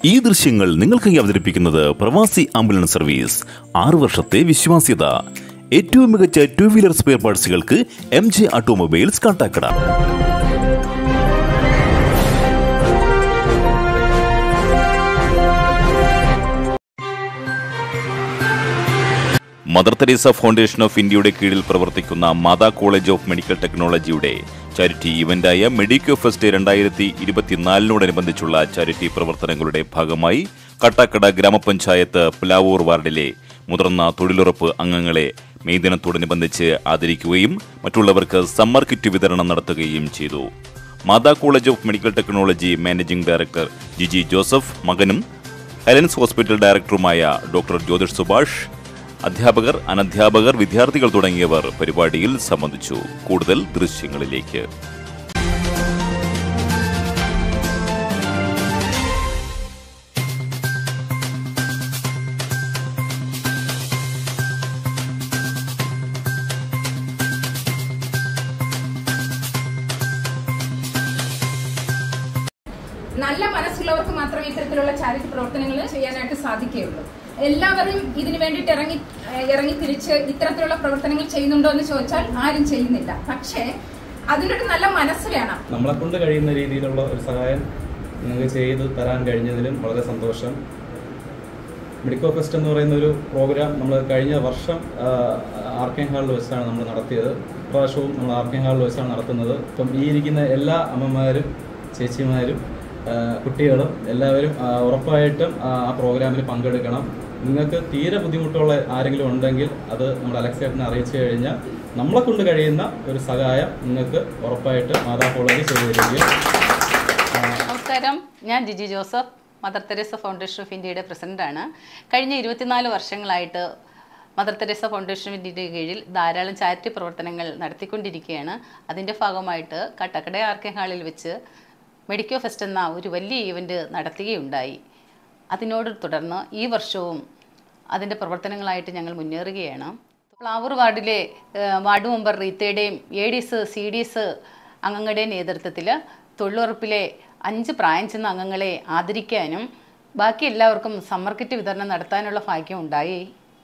ഈ ദൃശ്യങ്ങൾ നിങ്ങൾക്കായി അവതരിപ്പിക്കുന്നത് പ്രവാസി ആംബുലൻസ് സർവീസ് ആറു വർഷത്തെ വിശ്വാസ്യത ഏറ്റവും മികച്ച ടു വീലർ സ്പെയർ പാർട്സുകൾക്ക് M J Automobiles Kattakada Mother Teresa Foundation of ഇന്ത്യയുടെ കീഴിൽ പ്രവർത്തിക്കുന്ന മാതാ കോളേജ് ഓഫ് മെഡിക്കൽ ടെക്നോളജിയുടെ ചാരിറ്റി ഇവന്റായ മെഡിക്കോ ഫെസ്റ്റ് രണ്ടായിരത്തി ഇരുപത്തിനാലിനോടനുബന്ധിച്ചുള്ള ചാരിറ്റി പ്രവർത്തനങ്ങളുടെ ഭാഗമായി കട്ടാക്കട ഗ്രാമപഞ്ചായത്ത് പ്ലാവൂർ വാർഡിലെ മുതിർന്ന തൊഴിലുറപ്പ് അംഗങ്ങളെ മെയ് ദിനത്തോടനുബന്ധിച്ച് ആദരിക്കുകയും മറ്റുള്ളവർക്ക് സമ്മർ കിറ്റ് വിതരണം നടത്തുകയും ചെയ്തു Mata College of Medical Technology managing director Jiji Joseph മകനും ഹെലൻസ് ഹോസ്പിറ്റൽ ഡയറക്ടറുമായ ഡോക്ടർ ജ്യോതിഷ് സുഭാഷ് അധ്യാപകർ അനധ്യാപകർ വിദ്യാർത്ഥികൾ തുടങ്ങിയവർ പരിപാടിയിൽ സംബന്ധിച്ചു കൂടുതൽ ദൃശ്യങ്ങളിലേക്ക് നല്ല മനസ്സുള്ളവർക്ക് മാത്രമേ ഇത്തരത്തിലുള്ള ചാരിറ്റി പ്രവർത്തനങ്ങൾ ചെയ്യാനായിട്ട് സാധിക്കുകയുള്ളൂ എല്ലാവരും ഇതിനു വേണ്ടിയിട്ട് ഇറങ്ങി ഏഹ് ഇറങ്ങി തിരിച്ച് ഇത്തരത്തിലുള്ള പ്രവർത്തനങ്ങൾ ചെയ്യുന്നുണ്ടോ എന്ന് ചോദിച്ചാൽ ആരും ചെയ്യുന്നില്ല പക്ഷേ അതിനൊരു നല്ല മനസ്സ് വേണം നമ്മളെ കൊണ്ട് കഴിയുന്ന രീതിയിലുള്ള ഒരു സഹായം നിങ്ങൾക്ക് ചെയ്തു തരാൻ കഴിഞ്ഞതിലും വളരെ സന്തോഷം മെഡിക്കോ ഫെസ്റ്റ് എന്ന് പറയുന്ന ഒരു പ്രോഗ്രാം നമ്മൾ കഴിഞ്ഞ വർഷം ആർ കെ ഹാളിൽ വെച്ചാണ് നമ്മൾ നടത്തിയത് ഇപ്രാവശ്യവും നമ്മൾ ആർ കെ ഹാളിൽ വെച്ചാണ് നടത്തുന്നത് ഇപ്പം ഈ ഇരിക്കുന്ന എല്ലാ അമ്മമാരും ചേച്ചിമാരും ആ, കുട്ടികളും എല്ലാവരും ആ, ഉറപ്പായിട്ടും ആ ആ പ്രോഗ്രാമിൽ പങ്കെടുക്കണം നിങ്ങൾക്ക് തീരെ ബുദ്ധിമുട്ടുള്ള ആരെങ്കിലും ഉണ്ടെങ്കിൽ അത് നമ്മൾ അലക്സേട്ടനെ അറിയിച്ചു കഴിഞ്ഞാൽ നമ്മളെ കൊണ്ട് കഴിയുന്ന ഒരു സഹായം നിങ്ങൾക്ക് ഉറപ്പായിട്ട് മാതാ കോളേജ് ചെയ്തു തരികയും നമസ്കാരം ഞാൻ Jiji Joseph Mother Teresa Foundation of ഇന്ത്യയുടെ പ്രസിഡന്റാണ് കഴിഞ്ഞ ഇരുപത്തിനാല് വർഷങ്ങളായിട്ട് മദർ തെരേസ ഫൗണ്ടേഷൻ ഓഫ് ഇന്ത്യയുടെ കീഴിൽ ധാരാളം ചാരിറ്റി പ്രവർത്തനങ്ങൾ നടത്തിക്കൊണ്ടിരിക്കുകയാണ് അതിൻ്റെ ഭാഗമായിട്ട് കട്ടക്കട ആർ കെ ഹാളിൽ വെച്ച് മെഡിക്കോ ഫെസ്റ്റ് എന്ന ഒരു വലിയ ഈവൻറ്റ് നടത്തുകയുണ്ടായി അതിനോട് തുടർന്ന് ഈ വർഷവും അതിൻ്റെ പ്രവർത്തനങ്ങളായിട്ട് ഞങ്ങൾ മുന്നേറുകയാണ് പ്ലാവൂർ വാർഡിലെ ഏഹ്, വാർഡ് മെമ്പർ റീത്തയുടെയും എ ഡിസ് സി ഡിസ് അംഗങ്ങളുടെയും നേതൃത്വത്തിൽ തൊഴിലുറപ്പിലെ അഞ്ച് പ്രായം ചെന്ന അംഗങ്ങളെ ആദരിക്കാനും ബാക്കി എല്ലാവർക്കും സമ്മർ കിറ്റ് വിതരണം നടത്താനുള്ള ഭാഗ്യം ഉണ്ടായി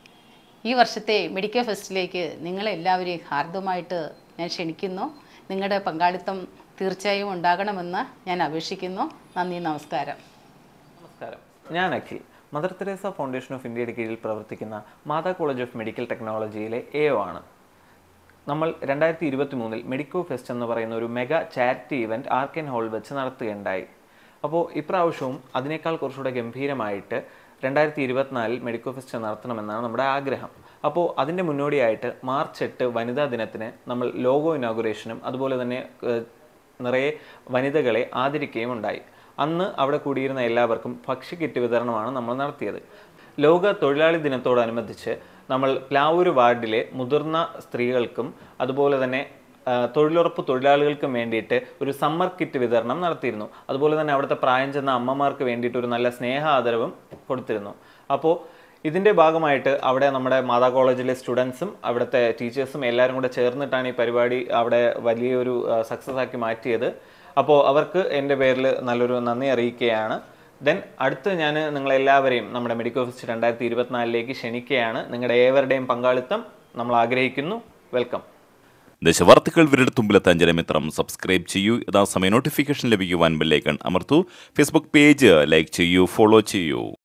ഈ വർഷത്തെ മെഡിക്കൽ ഫെസ്റ്റിലേക്ക് നിങ്ങളെല്ലാവരെയും ഹാർദമായിട്ട് ഞാൻ ക്ഷണിക്കുന്നു നിങ്ങളുടെ പങ്കാളിത്തം തീർച്ചയായും ഉണ്ടാകണമെന്ന് ഞാൻ അപേക്ഷിക്കുന്നു നന്ദി നമസ്കാരം നമസ്കാരം ഞാൻ Akhil Mother Teresa Foundation of ഇന്ത്യയുടെ കീഴിൽ പ്രവർത്തിക്കുന്ന മാതാ കോളേജ് ഓഫ് മെഡിക്കൽ ടെക്നോളജിയിലെ എ ഒ ആണ് നമ്മൾ രണ്ടായിരത്തി ഇരുപത്തി മൂന്നിൽ മെഡിക്കോ ഫെസ്റ്റ് എന്ന് പറയുന്ന ഒരു മെഗാ ചാരിറ്റി ഇവൻറ്റ് ആർക്കൻ ഹാൾ വെച്ച് നടത്തുകയുണ്ടായി അപ്പോൾ ഇപ്രാവശ്യവും അതിനേക്കാൾ കുറച്ചുകൂടെ ഗംഭീരമായിട്ട് രണ്ടായിരത്തി ഇരുപത്തിനാലിൽ മെഡിക്കോ ഫെസ്റ്റ് നടത്തണമെന്നാണ് നമ്മുടെ ആഗ്രഹം അപ്പോൾ അതിൻ്റെ മുന്നോടിയായിട്ട് മാർച്ച് എട്ട് വനിതാ ദിനത്തിന് നമ്മൾ ലോഗോ ഇനോഗുറേഷനും അതുപോലെ തന്നെ ഏഹ്, നിറയെ വനിതകളെ ആദരിക്കുകയും ഉണ്ടായി അന്ന് അവിടെ കൂടിയിരുന്ന എല്ലാവർക്കും ഭക്ഷ്യ കിറ്റ് വിതരണമാണ് നമ്മൾ നടത്തിയത് ലോക തൊഴിലാളി ദിനത്തോടനുബന്ധിച്ച് നമ്മൾ പ്ലാവൂര് വാർഡിലെ മുതിർന്ന സ്ത്രീകൾക്കും അതുപോലെ തന്നെ ആ, തൊഴിലുറപ്പ് തൊഴിലാളികൾക്കും വേണ്ടിയിട്ട് ഒരു സമ്മർ കിറ്റ് വിതരണം നടത്തിയിരുന്നു അതുപോലെ തന്നെ അവിടുത്തെ പ്രായം ചെന്ന അമ്മമാർക്ക് വേണ്ടിയിട്ട് ഒരു നല്ല സ്നേഹ ആദരവും കൊടുത്തിരുന്നു അപ്പോൾ ഇതിൻ്റെ ഭാഗമായിട്ട് അവിടെ നമ്മുടെ മാതാ കോളേജിലെ സ്റ്റുഡൻസും അവിടുത്തെ ടീച്ചേഴ്സും എല്ലാവരും കൂടെ ചേർന്നിട്ടാണ് ഈ പരിപാടി അവിടെ വലിയൊരു സക്സസ് ആക്കി മാറ്റിയത് അപ്പോൾ അവർക്ക് എൻ്റെ പേരിൽ നല്ലൊരു നന്ദി അറിയിക്കുകയാണ് ദെൻ അടുത്ത് ഞാൻ നിങ്ങളെല്ലാവരെയും നമ്മുടെ മെഡിക്കൽ ഫെസ്റ്റ് രണ്ടായിരത്തി ഇരുപത്തിനാലിലേക്ക് ക്ഷണിക്കുകയാണ് നിങ്ങളുടെ ഏവരുടെയും പങ്കാളിത്തം നമ്മൾ ആഗ്രഹിക്കുന്നു വെൽക്കം ദശവാർത്തകൾ വിരടത്തുമ്പിലെത്താൻ ജനമിത്രം സബ്സ്ക്രൈബ് ചെയ്യൂ യഥാസമയം നോട്ടിഫിക്കേഷൻ ലഭിക്കുവാൻ ബെല്ലൈക്കൺ അമർത്തു ഫേസ്ബുക്ക് പേജ് ലൈക്ക് ചെയ്യൂ ഫോളോ ചെയ്യൂ